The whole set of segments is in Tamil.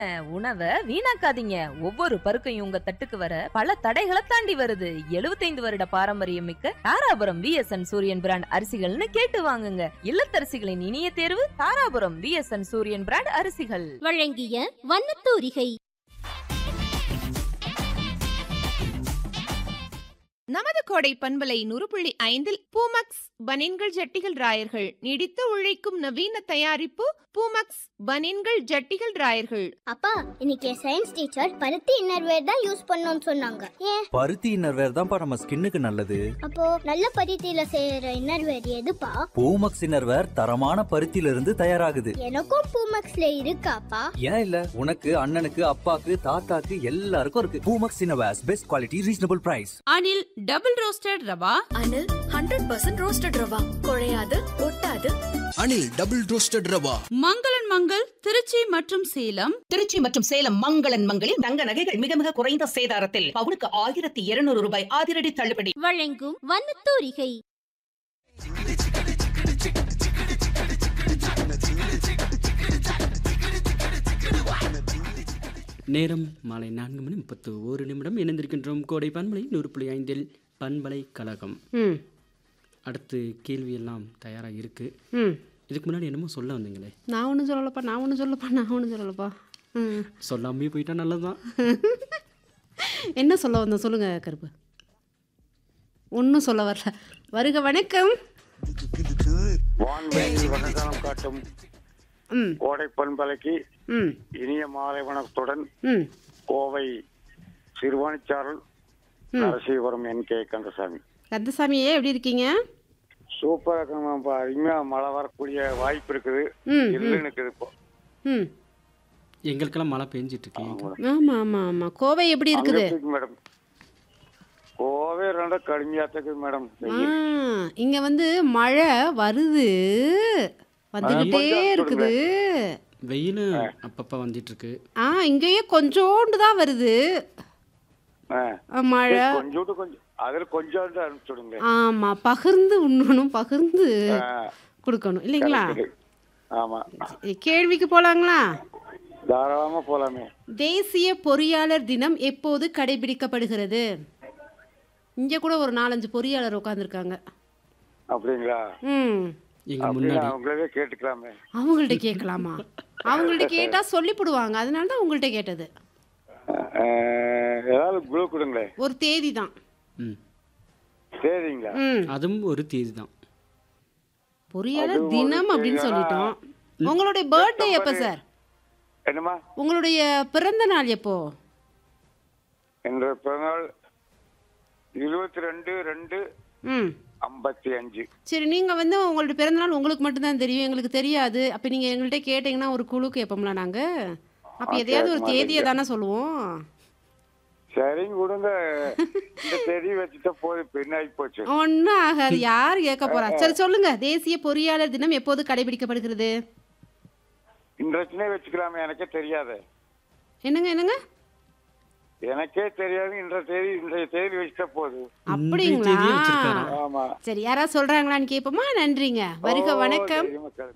உணவை வீணாக்காதீங்க ஒவ்வொரு பருக்கையும் உங்க தட்டுக்கு வர பல தடைகளை தாண்டி வருது 75 வருட பாரம்பரியம் மிக்க தாராபுரம் விஎஸ்என் சூரியன் பிராண்ட் அரிசிகள்னு கேட்டு வாங்குங்க இல்லத்தரசிகளின் இனிய தேர்வு தாராபுரம் விஎஸ்என் சூரியன் பிராண்ட் அரிசிகள் வழங்கிய வண்ணத்தூரிகை நமது கோடை பண்பலை நூறு புள்ளி ஐந்தில் பூமக்ஸ் பனின்கள் ஜட்டிகள் ராயர்கள் நீடித்து உழைக்கும் நவீன தயாரிப்பு பூமக்ஸ் பனின்கள் ஜட்டிகள் ராயர்கள் அப்பா இன்னைக்கு சயின்ஸ் டீச்சர் பருத்தி இன்னர்வேர் தான் யூஸ் பண்ணோம்னு சொன்னாங்க ஏன் பருத்தி இன்னர்வேர் தான்ப்பா நம்ம ஸ்கின்னுக்கு நல்லது அப்போ நல்ல பருத்தியில செய்யற இன்னர்வேர் எதுப்பா பூமக்ஸ் இன்னர்வேர் தரமான பருத்தியில இருந்து தயாராகுது எனக்கும் பூமக்ஸ்ல இருக்காப்பா ஏன் இல்ல உனக்கு அண்ணனுக்கு அப்பாக்கு தாத்தாக்கு எல்லாருக்கும் இருக்கு Poomex innerwears best quality reasonable price Anil double roasted rava Anil hundred percent roasted rava குழையாது ஒட்டாது அனில் டபுள் ரோஸ்டட் ரவா மங்களன் மங்கள் திருச்சி மற்றும் சேலம் திருச்சி மற்றும் சேலம் மங்களன் மங்களில் தங்க நகைகள் மிக மிக குறைந்த சேதாரத்தில் பவுனுக்கு ஆயிரத்தி இருநூறு ரூபாய் அதிரடி தள்ளுபடி வழங்கும் வண்ணத்தூரிகை நேரம் மாலை நான்கு மணி முப்பத்து ஒரு நிமிடம் இணைந்திருக்கின்றோம் கோடை பண்பலை நூறு புள்ளி ஐந்தில் பண்பலை கழகம் ம் அடுத்து கேள்வி எல்லாம் தயாராக இருக்கு ம் இதுக்கு முன்னாடி என்னமோ சொல்ல வந்தீங்களே நான் ஒன்றும் சொல்லலப்பா நான் ஒன்றும் சொல்லப்பா நான் ஒன்றும் சொல்லலப்பா ம் சொல்லாமே போயிட்டா நல்லதுதான் என்ன சொல்ல வந்தோம் சொல்லுங்க கருப்பு ஒன்றும் சொல்ல வரல வருக வணக்கம் வான்வெளி வணக்கம் காட்டும் ம் கோடை பண்பலைக்கு ம் இனிய மாலை வணக்கத்துடன் ம் கோவை சிறுவாணிச்சாரல் நரசீபுரம் என் கே கந்தசாமி கந்தசாமியே எப்படி இருக்கீங்க சூப்பரா இருக்குமாப்பா அருமையா மழை வரக்கூடிய வாய்ப்பு இருக்குது ம், இல்லைன்னு இருக்குது இப்போ ம் எங்களுக்கெல்லாம் மழை பெஞ்சிட்டு இருக்கு ஆமாம் ஆமாம் ஆமாம் கோவை எப்படி அங்க இருக்குது எப்படி இருக்கு மேடம் கோவை ரெண்டா கடுமையா இருக்குது மேடம் ஆ இங்கே வந்து மழை வருது வந்துக்கிட்டே இருக்குது வெயிலும் அப்பப்போ வந்துட்டு இருக்கு ஆ இங்கேயே கொஞ்சோண்டு தான் வருது ஆ. ஆ, மழை கொஞ்சோண்டு கொஞ்சம் அதுல கொஞ்சம் அனுப்பிச்சுடுங்க ஆமாம் பகிர்ந்து உண்ணணும் பகிர்ந்து ஆ. கொடுக்கணும் இல்லைங்களா ஆமா சரி, கேள்விக்கு போலாங்களா தாராளமா போலாமே தேசிய பொறியாளர் தினம் எப்போது கடைபிடிக்கப்படுகிறது இங்கே கூட ஒரு நாலஞ்சு பொறியாளர் உட்காந்துருக்காங்க அப்படிங்களா ம் எங்க அப்படின்னா முன்னாடி அவங்களவே கேட்டுக்கலாமே அவங்கள்ட்ட கேட்கலாமா அவங்கள்ட்ட கேட்டால் சொல்லிவிடுவாங்க அதனால தான் உங்கள்கிட்ட கேட்டது அஹ், ஏதாவது குழு கொடுங்களேன் ஒரு தேதி தான் ம் சரிங்களா ம் அதுவும் ஒரு தேதி தான் பொறியாளர் அது ஒரு தினம் அப்படின்னு தேதியா? சொல்லிட்டோம் உங்களுடைய பர்த்டே எப்போ சார் என்னம்மா உங்களுடைய பிறந்த நாள் எப்போ என்ற பிறநாள் இருபத்தி ரெண்டு ரெண்டு ம் ஐம்பத்தி அஞ்சு சரி நீங்கள் வந்து உங்களோட பிறந்தநாள் உங்களுக்கு மட்டும்தான் தெரியும் எங்களுக்கு தெரியாது அப்போ நீங்கள் எங்கள்கிட்ட கேட்டிங்கன்னா ஒரு குழு கேட்போம்ல நாங்கள் அப்போ ஆ, எதையாவது ஒரு கேட்க தேதியை மாட்டீங்க. தானே சொல்லுவோம் சரிங்க கொடுங்க இந்த தேதி வச்சுட்டா போதும் இப்ப என்ன ஆகி போச்சு ஒன்றும் ஆகாது யார் கேட்க போறா சரி சொல்லுங்க தேசிய பொறியாளர் தினம் எப்போது கடைபிடிக்கப்படுகிறது இன்றைக்குனே வச்சுக்கலாமே எனக்கே தெரியாது என்னங்க என்னங்க எனக்கே தெரியாது இன்ற தேதி இன்றைய தேதி வச்சுட்டா போதும் இன்றைய தேதியே வச்சிருக்காரா? அப்படிங்களா ஆமா சரி யாராவது சொல்றாங்களான்னு கேட்போமா நன்றிங்க வருக ஓ, வணக்கம் சரி, மக்கள்.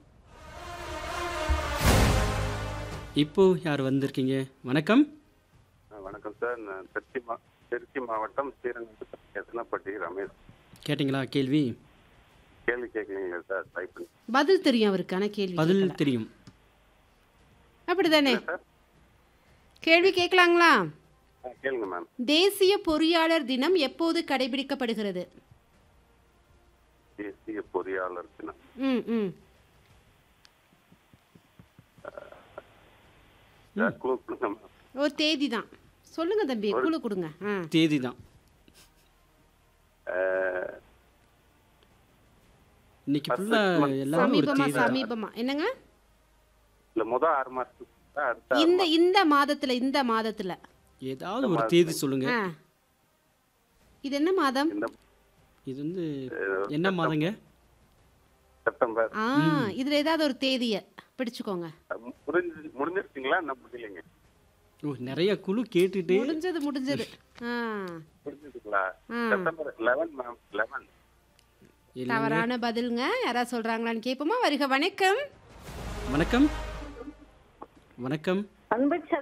இப்போ யார் வந்திருக்கீங்க வணக்கம் வணக்கம் சார் நான் திருச்சி மா திருச்சி மாவட்டம் ஸ்ரீரங்கம் எத்தனைப்பட்டி ரமேஷ் கேட்டிங்களா கேள்வி கேள்வி கேட்கலீங்களா சார் டைப் பண்ணி பதில் தெரியும் அவருக்கு ஆனா கேள்வி பதில் கேட்கல. தெரியும் அப்படிதானே கேள்வி கேட்கலாங்களா ஆ, கேளுங்க மேம் தேசிய பொறியாளர் தினம் எப்போது கடைபிடிக்கப்படுகிறது தேசிய பொறியாளர் தினம் ம் ம் சார், குழு கொடுங்க மேம் ஒரு தேதி தான் சொல்லுங்க தம்பி குழு கொடுங்க ஆ தேதி தான் அஹ், இன்னைக்கு ஃபுல்லா எல்லாமே ஒரு சமீபமா தேதி தான் சமீபமா என்னங்க இல்ல முத ஆறு மாசத்துக்கு தான் அடுத்த ஆறு இந்த இந்த மாதத்துல இந்த மாதத்துல ஏதாவது ஒரு தேதி சொல்லுங்க ஆ இது என்ன மாதம் இந்த இது வந்து என்ன மாதங்க செப்டம்பர் ஆ இதுல ஏதாவது ஒரு தேதிய பிடிச்சுக்கோங்க முடிஞ்சு முடிஞ்சிருச்சுங்களா என்ன முடியலைங்க ஓ நிறைய குழு கேட்டுட்டு முடிஞ்சது முடிஞ்சது ஆ முடிஞ்சிருச்சுங்களா ஆ. செப்டம்பர் லெவன் மேம் லெவன் இல்லைங்க. தவறான பதிலுங்க யாராவது சொல்றாங்களான்னு கேட்போமா வருக வணக்கம் வணக்கம் வணக்கம் அன்பு